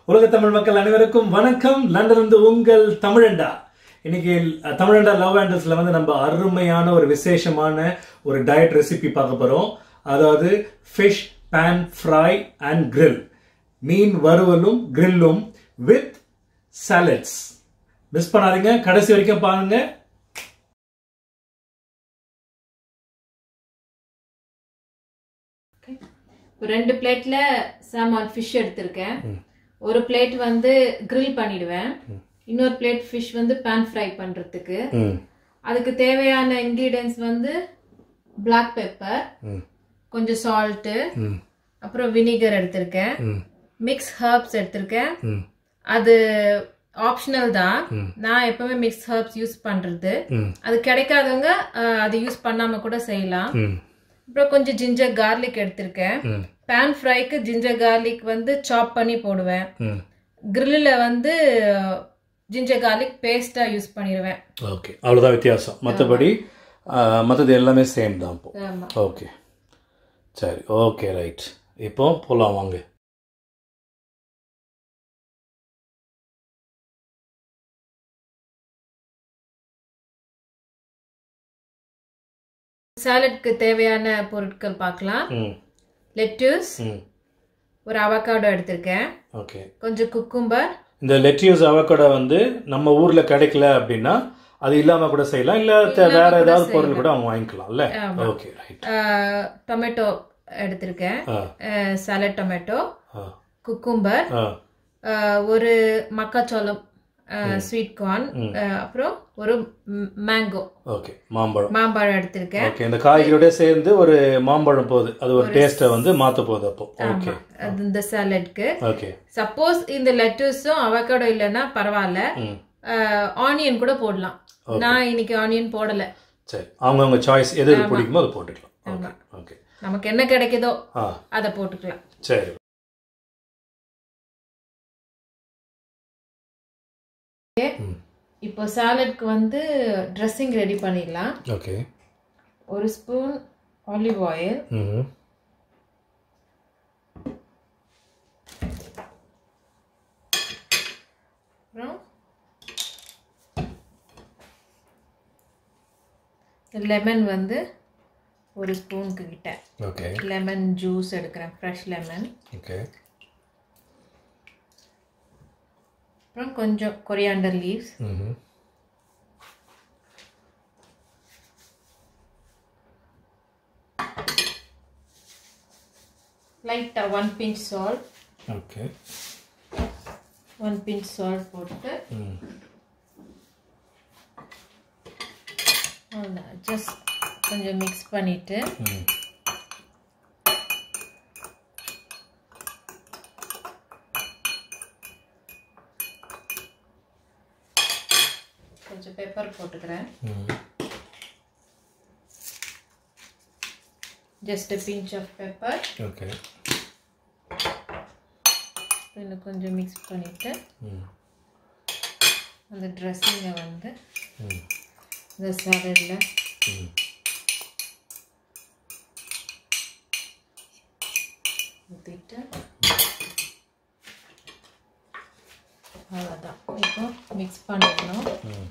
உலக தமிழ் மக்கள் அனைவருக்கும் வணக்கம் லண்டன் இருந்து உங்கள் தமிழண்டா இன்னைக்கு அஹ், தமிழண்டா லவ் ஹேண்டல்ஸ்ல வந்து நம்ம அருமையான ஒரு விசேஷமான ஒரு டயட் ரெசிபி பார்க்க போறோம் அதாவது fish pan fry and grill மீன் வறுவலும் கிரில்லும் வித் சாலட்ஸ் மிஸ் பண்ணாதீங்க கடைசி வரைக்கும் பாருங்க ஒரு ரெண்டு பிளேட்ல சாமான் ஃபிஷ் எடுத்திருக்கேன் ஒரு பிளேட் வந்து grill பண்ணிடுவேன் இன்னொரு பிளேட் ஃபிஷ் வந்து பேன் ஃப்ரை பண்றதுக்கு அதுக்கு தேவையான இன்கிரீடியன்ஸ் வந்து black பெப்பர் கொஞ்சம் சால்ட்டு அப்புறம் வினிகர் எடுத்திருக்கேன் மிக்ஸ் ஹர்ப்ஸ் எடுத்திருக்கேன் அது ஆப்ஷனல் தான் நான் எப்பவுமே மிக்ஸ் ஹர்ப்ஸ் யூஸ் பண்றது அது கிடைக்காதவங்க அஹ், அது யூஸ் பண்ணாம கூட செய்யலாம் அப்புறம் கொஞ்சம் ஜிஞ்சர் கார்லிக் எடுத்திருக்கேன் பேன் ஃப்ரைக்கு ஜிஞ்சர் கார்லிக் வந்து சாப் பண்ணி போடுவேன் கிரில்லில் வந்து ஜிஞ்சர் கார்லிக் பேஸ்டா யூஸ் பண்ணிடுவேன் ஓகே அவ்வளோதான் வித்தியாசம் மற்றபடி மற்றது எல்லாமே சேம் தான் இப்போ ஆமா ஓகே சரி ஓகே ரைட் இப்போ போகலாம் வாங்க சாலட்க்கு தேவையான பொருட்கள் பார்க்கலாம் ம் லெட்டூஸ் ம் ஒரு அவகாடோ எடுத்திருக்கேன் ஓகே கொஞ்சம் குக்கும்பர் இந்த லெட்டியூஸ் அவக்கடை வந்து நம்ம ஊரில் கிடைக்கல அப்படின்னா அது இல்லாமல் கூட செய்யலாம் இல்லை வேற ஏதாவது பொருள் கூட அவங்க வாங்கிக்கலாம்ல ஓகே ரைட் டொமேட்டோ எடுத்திருக்கேன் ஆ சாலட் டொமேட்டோ ஆ குக்கும்பர் ஆ ஒரு மக்காச்சோளம் ஸ்வீட் கார்ன் அப்புறம் ஒரு மேங்கோ ஓகே மாம்பழம் மாம்பழம் எடுத்திருக்கேன் ஓகே இந்த காய்கறியோட சேர்ந்து ஒரு மாம்பழம் போகுது அது ஒரு டேஸ்ட்டை வந்து மாற்ற போகுது அப்போ ஓகே அது இந்த சாலட்க்கு ஓகே சப்போஸ் இந்த லெட்டூஸும் அவகடோ இல்லைன்னா பரவாயில்ல ம் ஆனியன் கூட போடலாம் நான் இன்னைக்கு ஆனியன் போடல சரி அவங்கவுங்க சாய்ஸ் எது எது பிடிக்குமோ அதை போட்டுக்கலாம் ஓகே ஓகே நமக்கு என்ன கிடைக்குதோ ஆ அதை போட்டுக்கலாம் சரி இப்போ சாலட்க்கு வந்து ட்ரெஸ்ஸிங் ரெடி பண்ணிடலாம் ஓகே ஒரு ஸ்பூன் ஆலிவ் ஆயில் ம் அப்புறம் லெமன் வந்து ஒரு ஸ்பூனுக்கு கிட்ட ஓகே லெமன் ஜூஸ் எடுக்கிறேன் ஃப்ரெஷ் லெமன் ஓகே அப்புறம் கொஞ்சம் கொரியாண்டர் லீவ்ஸ் ம் லைட்டாக one pinch salt okay one pinch salt போட்டு ம் ஜஸ்ட் கொஞ்சம் மிக்ஸ் பண்ணிட்டு ம் கொஞ்சம் பெப்பர் போட்டுக்கிறேன் ம் just pinch of pepper okay இன்னும் கொஞ்சம் மிக்ஸ் பண்ணிவிட்டு ம் அந்த ட்ரெஸ்ஸிங்கை வந்து ம் இந்த சாலடில் ம் ஊற்றிட்டு அவ்வளோதான் இப்போ மிக்ஸ் பண்ணிடணும் ம்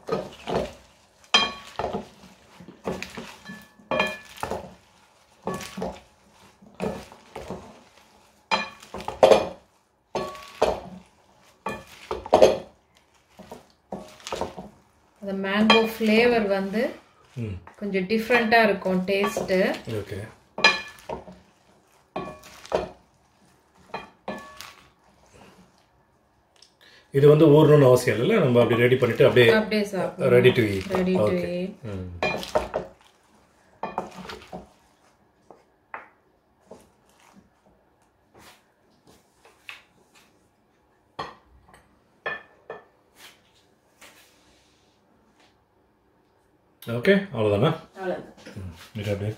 அந்த மேங்கோ ஃப்ளேவர் வந்து ம் கொஞ்சம் டிஃப்ரெண்ட்டாக இருக்கும் டேஸ்ட்டு ஓகே இது வந்து ஊறணும்னு அவசியம் இல்லைல்ல நம்ம அப்படி ரெடி பண்ணிட்டு அப்படியே அப்படியே சாப்பிடும் ready to eat ready to okay ம் ஓகே அவ்வளோதானா அவ்வளோதான் ம் இது அப்படியே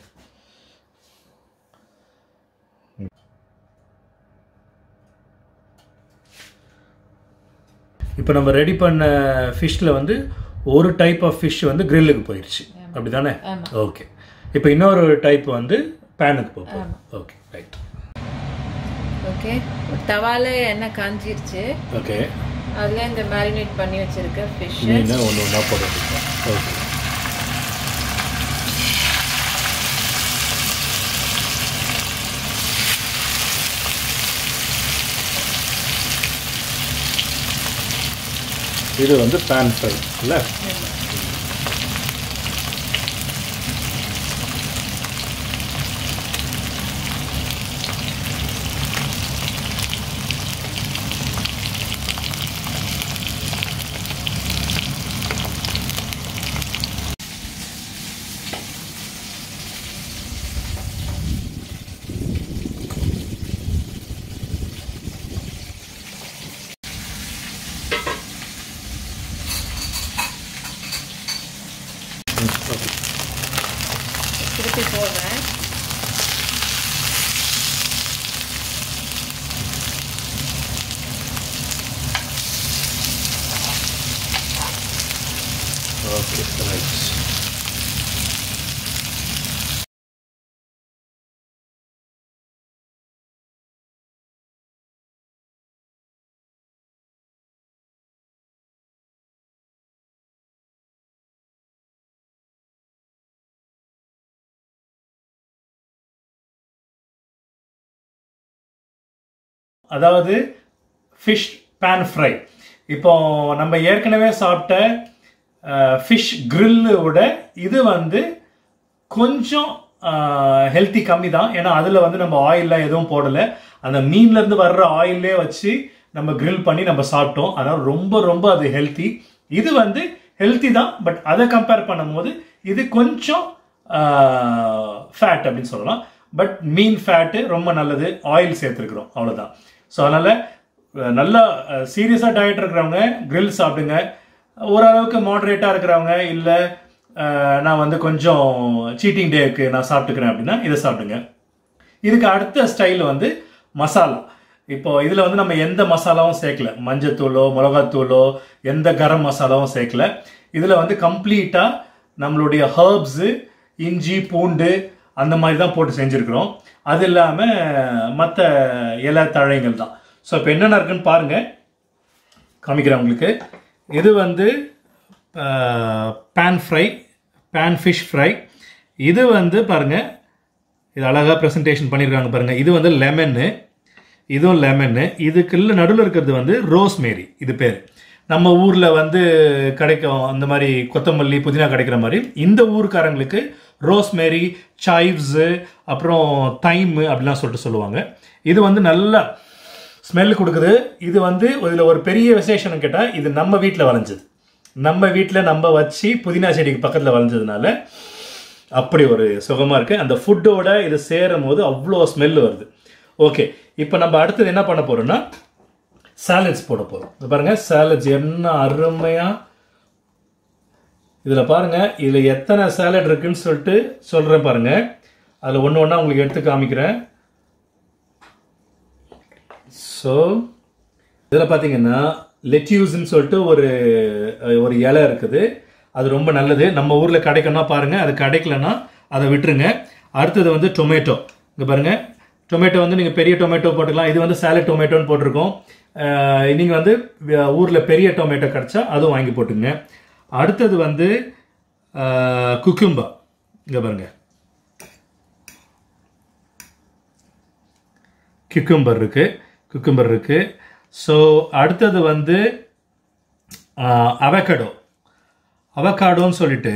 இப்போ நம்ம ரெடி பண்ண ஃபிஷ்ஷில் வந்து ஒரு டைப் ஆஃப் ஃபிஷ் வந்து கிரில்லுக்கு போயிடுச்சு அப்படி தானே ஆமா. ஓகே இப்போ இன்னொரு டைப் வந்து பேனுக்கு போகும் ஓகே ரைட் ஓகே தவால எண்ணெய் காஞ்சிருச்சு ஓகே அதில் இந்த மேரினேட் பண்ணி வச்சிருக்க ஃபிஷ் மீன் ஒன்று ஒன்றா போட்டுருக்கோம் ஓகே இது வந்து பேன் ஃப்ரை இல்லை ஓகே திருப்பி போடுறேன் ஓகே ரைட் அதாவது ஃபிஷ் பேன் ஃப்ரை இப்போ நம்ம ஏற்கனவே சாப்பிட்ட ஃபிஷ் விட இது வந்து கொஞ்சம் ஹெல்த்தி கம்மி தான் ஏன்னா அதில் வந்து நம்ம ஆயில்லாம் எதுவும் போடலை அந்த மீன்லேருந்து வர்ற ஆயிலே வச்சு நம்ம grill பண்ணி நம்ம சாப்பிட்டோம் அதனால ரொம்ப ரொம்ப அது ஹெல்த்தி இது வந்து ஹெல்த்தி தான் பட் அதை கம்பேர் பண்ணும்போது இது கொஞ்சம் ஃபேட் அப்படின்னு சொல்லலாம் பட் மீன் ஃபேட்டு ரொம்ப நல்லது ஆயில் சேர்த்துருக்குறோம் அவ்வளோதான் ஸோ அதனால் அஹ், நல்லா சீரியஸாக டயட் இருக்கிறவங்க grill சாப்பிடுங்க ஓரளவுக்கு மாடரேட்டாக இருக்கிறவங்க இல்லை நான் வந்து கொஞ்சம் சீட்டிங் டேக்கு நான் சாப்பிட்டுக்கிறேன் அப்படின்னா இதை சாப்பிடுங்க இதுக்கு அடுத்த ஸ்டைல் வந்து மசாலா இப்போ இதில் வந்து நம்ம எந்த மசாலாவும் சேர்க்கல மஞ்சத்தூளோ மிளகாத்தூளோ எந்த கரம் மசாலாவும் சேர்க்கல இதில் வந்து கம்ப்ளீட்டாக நம்மளுடைய ஹர்ப்ஸு இஞ்சி பூண்டு அந்த மாதிரி தான் போட்டு செஞ்சுருக்கிறோம் அது இல்லாமல் மற்ற இலை தழைகள் தான் ஸோ இப்போ என்னென்ன இருக்குன்னு பாருங்கள் காமிக்கிறேன் உங்களுக்கு இது வந்து pan fry pan fish fry இது வந்து பாருங்க இது அழகாக ப்ரெசன்டேஷன் பண்ணியிருக்காங்க பாருங்க இது வந்து லெமன்னு இதுவும் லெமன்னு இதுக்குள்ள நடுவில் இருக்கிறது வந்து ரோஸ்மேரி இது பேர் நம்ம ஊரில் வந்து கிடைக்கும் அந்த மாதிரி கொத்தமல்லி புதினா கிடைக்கிற மாதிரி இந்த ஊர்க்காரங்களுக்கு ரோஸ்மேரி சைவ்ஸு அப்புறம் தைம் அப்படிலாம் சொல்லிட்டு சொல்லுவாங்க இது வந்து நல்லா ஸ்மெல் கொடுக்குது இது வந்து இதில் ஒரு பெரிய விசேஷம் கேட்டால் இது நம்ம வீட்டில் வளைஞ்சது நம்ம வீட்டில் நம்ம வச்சு புதினா செடிக்கு பக்கத்தில் வளைஞ்சதுனால அப்படி ஒரு சுகமாக இருக்குது அந்த ஃபுட்டோட இது சேரும் போது அவ்வளோ ஸ்மெல் வருது ஓகே இப்போ நம்ம அடுத்தது என்ன பண்ண போகிறோம்னா சாலட்ஸ் போட போகிறோம் இது பாருங்கள் சாலட்ஸ் என்ன அருமையாக இதில் பாருங்க இதில் எத்தனை சாலட் இருக்குன்னு சொல்லிட்டு சொல்கிறேன் பாருங்க அதில் ஒன்று ஒன்றா உங்களுக்கு எடுத்து காமிக்கிறேன் ஸோ இதில் பார்த்தீங்கன்னா லெட்யூஸ்ன்னு சொல்லிட்டு ஒரு அஹ், ஒரு இலை இருக்குது அது ரொம்ப நல்லது நம்ம ஊரில் கிடைக்கும்னா பாருங்க அது கிடைக்கலன்னா அதை விட்டுருங்க அடுத்தது வந்து டொமேட்டோ இங்கே பாருங்க டொமேட்டோ வந்து நீங்கள் பெரிய டொமேட்டோ போட்டுக்கலாம் இது வந்து சாலட் டொமேட்டோன்னு போட்டிருக்கோம் நீங்கள் வந்து ஊரில் பெரிய டொமேட்டோ கிடைச்சா அதுவும் வாங்கி போட்டுங்க அடுத்தது வந்து குக்கும்பா இங்கே பாருங்க குக்கும்பர் இருக்கு குக்கும்பர் இருக்கு ஸோ அடுத்தது வந்து அவகடோ அவகாடோன்னு சொல்லிட்டு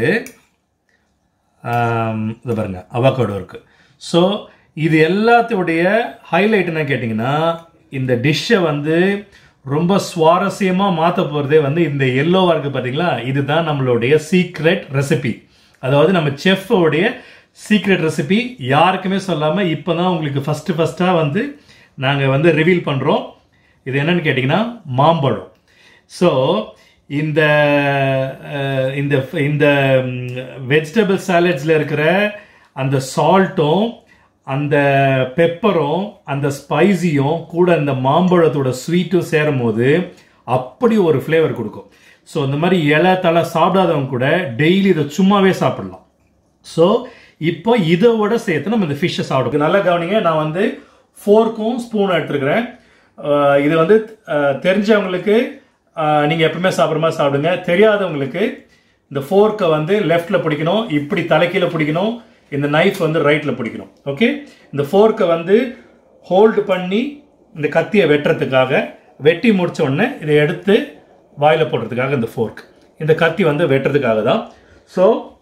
ஆம், இது பாருங்க அவகாடோ இருக்கு ஸோ இது எல்லாத்தோடைய ஹைலைட் என்ன கேட்டிங்கன்னா இந்த டிஷ்ஷை வந்து ரொம்ப சுவாரஸ்யமாக மாற்ற போகிறதே வந்து இந்த எல்லோவாக இருக்குது பார்த்தீங்களா இதுதான் நம்மளுடைய சீக்ரெட் ரெசிபி அதாவது நம்ம செஃப்போடைய சீக்ரெட் ரெசிபி யாருக்குமே சொல்லாமல் இப்போ தான் உங்களுக்கு ஃபஸ்ட்டு ஃபஸ்ட்டாக வந்து நாங்கள் வந்து ரிவீல் பண்ணுறோம் இது என்னன்னு கேட்டிங்கன்னா மாம்பழம் ஸோ இந்த அஹ், இந்த இந்த வெஜிடபிள் சாலட்ஸில் இருக்கிற அந்த சால்ட்டும் அந்த பெப்பரும் அந்த ஸ்பைசியும் கூட இந்த மாம்பழத்தோட ஸ்வீட்டும் சேரும் போது அப்படி ஒரு ஃப்ளேவர் கொடுக்கும் ஸோ இந்த மாதிரி இலை தலை சாப்பிடாதவங்க கூட டெய்லி இதை சும்மாவே சாப்பிடலாம் ஸோ இப்போ இதோட சேர்த்து நம்ம இந்த ஃபிஷ்ஷை சாப்பிடுவோம் நல்லா கவனிங்க நான் வந்து ஃபோர்க்கும் ஸ்பூனும் எடுத்துருக்கிறேன் அஹ் இது வந்து அஹ், தெரிஞ்சவங்களுக்கு அஹ், நீங்க எப்பவுமே சாப்பிட்ற மாதிரி சாப்பிடுங்க தெரியாதவங்களுக்கு இந்த ஃபோர்க்கை வந்து லெஃப்ட்ல பிடிக்கணும் இப்படி தலைக்கீழ பிடிக்கணும் இந்த நைஃப் வந்து ரைட்ல பிடிக்கணும் ஓகே இந்த ஃபோர்க்கை வந்து ஹோல்டு பண்ணி இந்த கத்தியை வெட்டுறதுக்காக வெட்டி முடிச்ச உடனே இதை எடுத்து வாயில போடுறதுக்காக இந்த ஃபோர்க் இந்த கத்தி வந்து வெட்டுறதுக்காக தான் ஸோ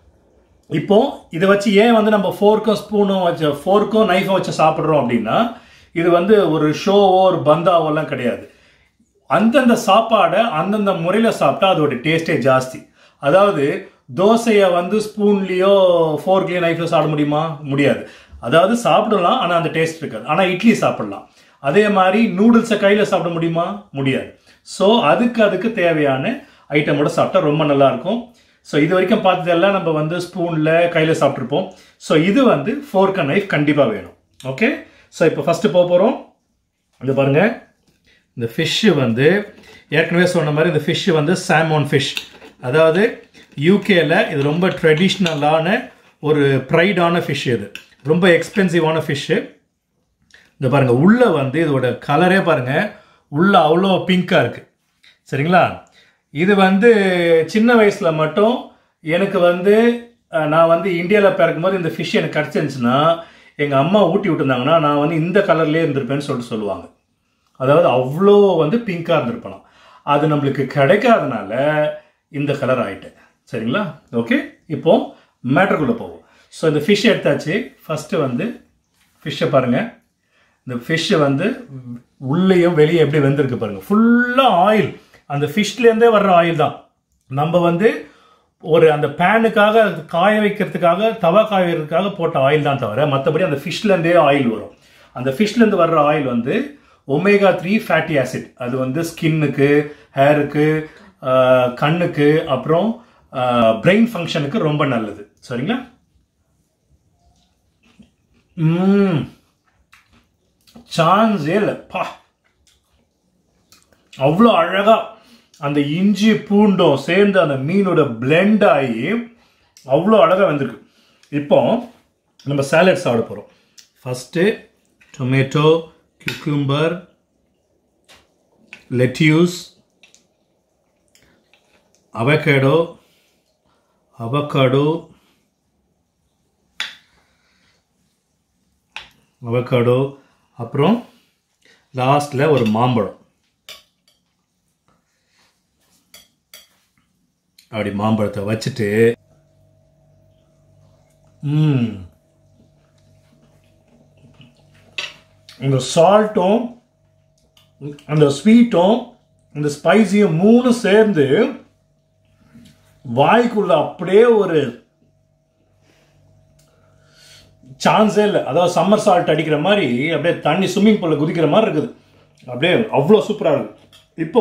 இப்போ இதை வச்சு ஏன் வந்து நம்ம ஃபோர்க்கும் ஸ்பூனும் வச்சு ஃபோர்க்கும் நைஃபும் வச்சு சாப்பிட்றோம் அப்படின்னா இது வந்து ஒரு ஷோவோ ஒரு பந்தாவோ எல்லாம் கிடையாது அந்தந்த சாப்பாடை அந்தந்த முறையில் சாப்பிட்டா அதோட டேஸ்டே ஜாஸ்தி அதாவது தோசையை வந்து ஸ்பூன்லேயோ ஃபோர்க்லேயோ நைஃப்லையோ சாப்பிட முடியுமா முடியாது அதாவது சாப்பிடலாம் ஆனால் அந்த டேஸ்ட் இருக்காது ஆனால் இட்லி சாப்பிடலாம் அதே மாதிரி நூடுல்ஸை கையில் சாப்பிட முடியுமா முடியாது ஸோ அதுக்கு அதுக்கு தேவையான ஐட்டமோட சாப்பிட்டா ரொம்ப நல்லா இருக்கும் ஸோ இது வரைக்கும் பார்த்ததெல்லாம் நம்ம வந்து ஸ்பூனில் கையில் சாப்பிட்ருப்போம் ஸோ இது வந்து ஃபோர்க் அண்ட் நைஃப் கண்டிப்பாக வேணும் ஓகே ஸோ இப்போ ஃபஸ்ட்டு போக போகிறோம் இது பாருங்க இந்த ஃபிஷ்ஷு வந்து ஏற்கனவே சொன்ன மாதிரி இந்த ஃபிஷ்ஷு வந்து சாமோன் ஃபிஷ் அதாவது யூகேல இது ரொம்ப ட்ரெடிஷ்னலான ஒரு ப்ரைடான ஃபிஷ் இது ரொம்ப எக்ஸ்பென்சிவான ஃபிஷ்ஷு இந்த பாருங்க உள்ள வந்து இதோட கலரே பாருங்க உள்ள அவ்வளோ பிங்காக இருக்கு சரிங்களா இது வந்து சின்ன வயசுல மட்டும் எனக்கு வந்து அஹ், நான் வந்து இந்தியாவில் பிறக்கும்போது இந்த ஃபிஷ் எனக்கு கிடச்சிருந்துச்சுன்னா எங்கள் அம்மா ஊட்டி விட்டுருந்தாங்கன்னா நான் வந்து இந்த கலர்லேயே இருந்திருப்பேன்னு சொல்லிட்டு சொல்லுவாங்க அதாவது அவ்வளோ வந்து பிங்காக இருந்திருப்பலாம் அது நம்மளுக்கு கிடைக்காதனால இந்த கலர் ஆயிட்டேன் சரிங்களா ஓகே இப்போ மேட்டருக்குள்ளே போவோம் ஸோ இந்த ஃபிஷ் எடுத்தாச்சு ஃபஸ்ட்டு வந்து ஃபிஷ்ஷை பாருங்கள் இந்த ஃபிஷ்ஷு வந்து உள்ளேயும் வெளியே எப்படி வெந்திருக்கு பாருங்க ஃபுல்லாக ஆயில் அந்த ஃபிஷ்லேருந்தே வர்ற ஆயில் தான் நம்ம வந்து ஒரு அந்த பேனுக்காக அது காய வைக்கிறதுக்காக தவா காய வைக்கிறதுக்காக போட்ட ஆயில் தான் தவிர மற்றபடி அந்த ஃபிஷ்லேருந்தே ஆயில் வரும் அந்த ஃபிஷ்லேருந்து வர்ற ஆயில் வந்து ஒமேகா த்ரீ ஃபேட்டி ஆசிட் அது வந்து ஸ்கின்னுக்கு ஹேருக்கு கண்ணுக்கு அப்புறம் பிரெயின் ஃபங்க்ஷனுக்கு ரொம்ப நல்லது சரிங்களா ம் சான்ஸே இல்லை பா அவ்வளோ அழகா அந்த இஞ்சி பூண்டும் சேர்ந்து அந்த மீனோட blend ஆகி அவ்வளோ அழகா வந்திருக்கு இப்போ நம்ம சாலட் சாப்பிட போகிறோம் first tomato cucumber lettuce avocado avocado avocado அப்புறம் லாஸ்ட்ல ஒரு மாம்பழம் அப்படி மாம்பழத்தை வச்சுட்டு ம் இந்த சால்ட்டும் அந்த ஸ்வீட்டும் இந்த ஸ்பைசியும் மூணு சேர்ந்து வாய்க்குள்ள அப்படியே ஒரு சான்ஸே இல்லை அதாவது சம்மர் சால்ட் அடிக்கிற மாதிரி அப்படியே தண்ணி ஸ்விம்மிங் பூலில் குதிக்கிற மாதிரி இருக்குது அப்படியே அவ்வளோ சூப்பராக இருக்குது இப்போ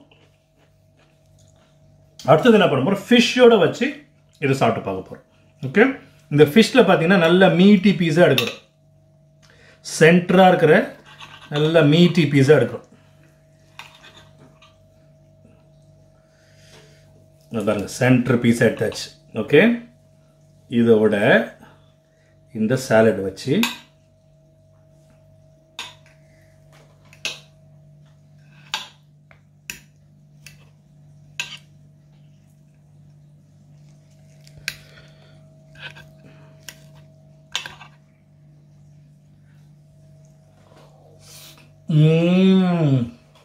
அடுத்தது என்ன பண்ண போகிறோம் ஃபிஷ்ஷோட வச்சு இதை சாப்பிட்டு பார்க்க போகிறோம் ஓகே இந்த ஃபிஷ்ஷில் பார்த்தீங்கன்னா நல்ல மீட்டி பீஸாக எடுக்கிறோம் சென்டராக இருக்கிற நல்ல மீட்டி பீஸாக எடுக்கிறோம் இங்க பாருங்க சென்டர் பீஸ் எடுத்தாச்சு ஓகே இதோட இந்த சாலட் வச்சு ம்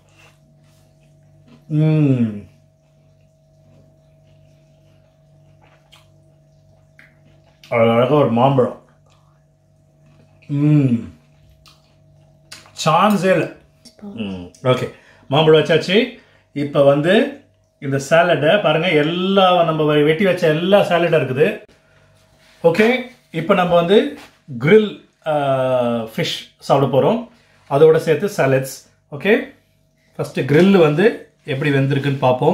ம் அழகாக ஒரு மாம்பழம் ம் சான்ஸே இல்லை ம் ஓகே மாம்பழம் வச்சாச்சு இப்போ வந்து இந்த சாலடை பாருங்க எல்லா நம்ம வெட்டி வச்ச எல்லா சாலடும் இருக்குது ஓகே இப்போ நம்ம வந்து grill ஃபிஷ் சாப்பிட போகிறோம் அதோட சேர்த்து சாலட்ஸ் ஓகே ஃபஸ்ட்டு grill வந்து எப்படி வெந்திருக்குன்னு பார்ப்போம்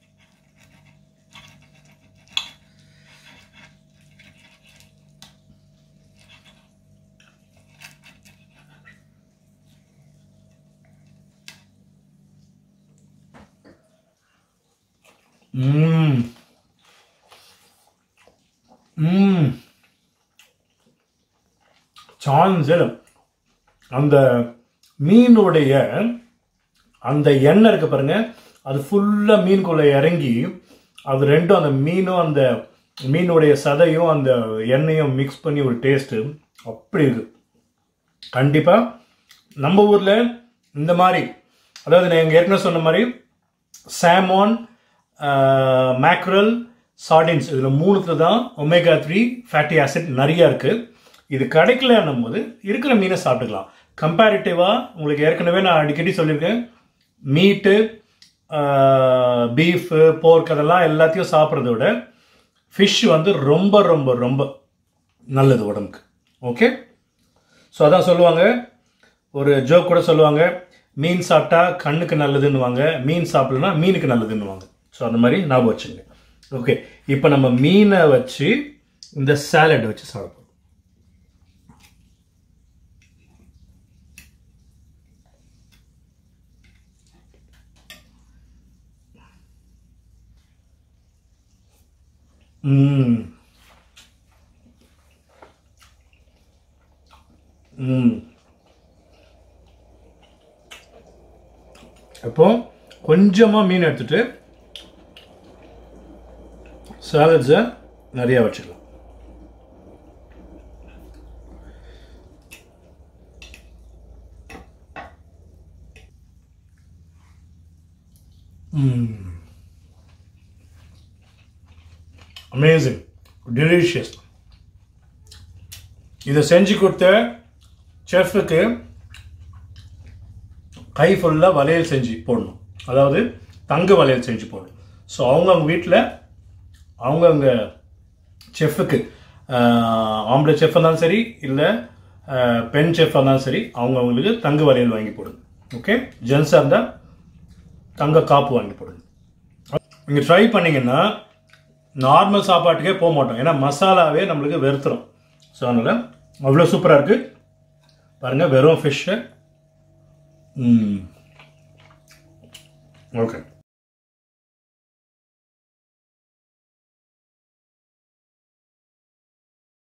ம் ம் சான்ஸ் இல்லை அந்த மீனுடைய அந்த எண்ணெய் இருக்கு பாருங்க அது ஃபுல்லாக மீனுக்குள்ள இறங்கி அது ரெண்டும் அந்த மீனும் அந்த மீனுடைய சதையும் அந்த எண்ணெயும் மிக்ஸ் பண்ணி ஒரு டேஸ்ட்டு அப்படி இருக்கு கண்டிப்பாக நம்ம ஊரில் இந்த மாதிரி அதாவது நான் எங்கள் ஏற்கனவே சொன்ன மாதிரி சாமான் மேக்ரல் சார்டின்ஸ் இதில் மூணுத்துல தான் ஒமேகா த்ரீ ஃபேட்டி ஆசிட் நிறைய இருக்குது இது கிடைக்கலன்னும் போது இருக்கிற மீனை சாப்பிட்டுக்கலாம் கம்பேரிட்டிவாக உங்களுக்கு ஏற்கனவே நான் அடிக்கடி சொல்லியிருக்கேன் மீட்டு பீஃபு போர்க் அதெல்லாம் எல்லாத்தையும் சாப்பிட்றத விட ஃபிஷ் வந்து ரொம்ப ரொம்ப ரொம்ப நல்லது உடம்புக்கு ஓகே ஸோ அதான் சொல்லுவாங்க ஒரு ஜோக் கூட சொல்லுவாங்க மீன் சாப்பிட்டா கண்ணுக்கு நல்லதுன்னுவாங்க மீன் சாப்பிடலன்னா மீனுக்கு நல்லதுன்னுவாங்க ஸோ அந்த மாதிரி ஞாபகம் வச்சுங்க ஓகே இப்போ நம்ம மீனை வச்சு இந்த சாலட் வச்சு சாப்பிடுவோம் ம் ம் அப்போ கொஞ்சமாக மீன் எடுத்துட்டு சாலட்ஸை நிறையா வச்சுக்கலாம் அமேசிங் டெலிஷியஸ் இதை செஞ்சு கொடுத்த செஃப்புக்கு கை ஃபுல்லாக வளையல் செஞ்சு போடணும் அதாவது தங்க வளையல் செஞ்சு போடணும் ஸோ அவங்க அவங்க வீட்டில் அவங்கவுங்க செஃப்புக்கு ஆம்பளை செஃப் இருந்தாலும் சரி இல்லை பெண் செஃப் இருந்தாலும் சரி அவங்கவுங்களுக்கு தங்க வளையல் வாங்கி போடுங்க ஓகே ஜென்ஸாக இருந்தால் தங்க காப்பு வாங்கி போடுங்க நீங்கள் ட்ரை பண்ணீங்கன்னா நார்மல் சாப்பாட்டுக்கே போக மாட்டோம் ஏன்னா மசாலாவே நம்மளுக்கு வெறுத்துரும் ஸோ அதனால் அவ்வளோ சூப்பராக இருக்குது பாருங்கள் வெறும் ஃபிஷ்ஷு ஓகே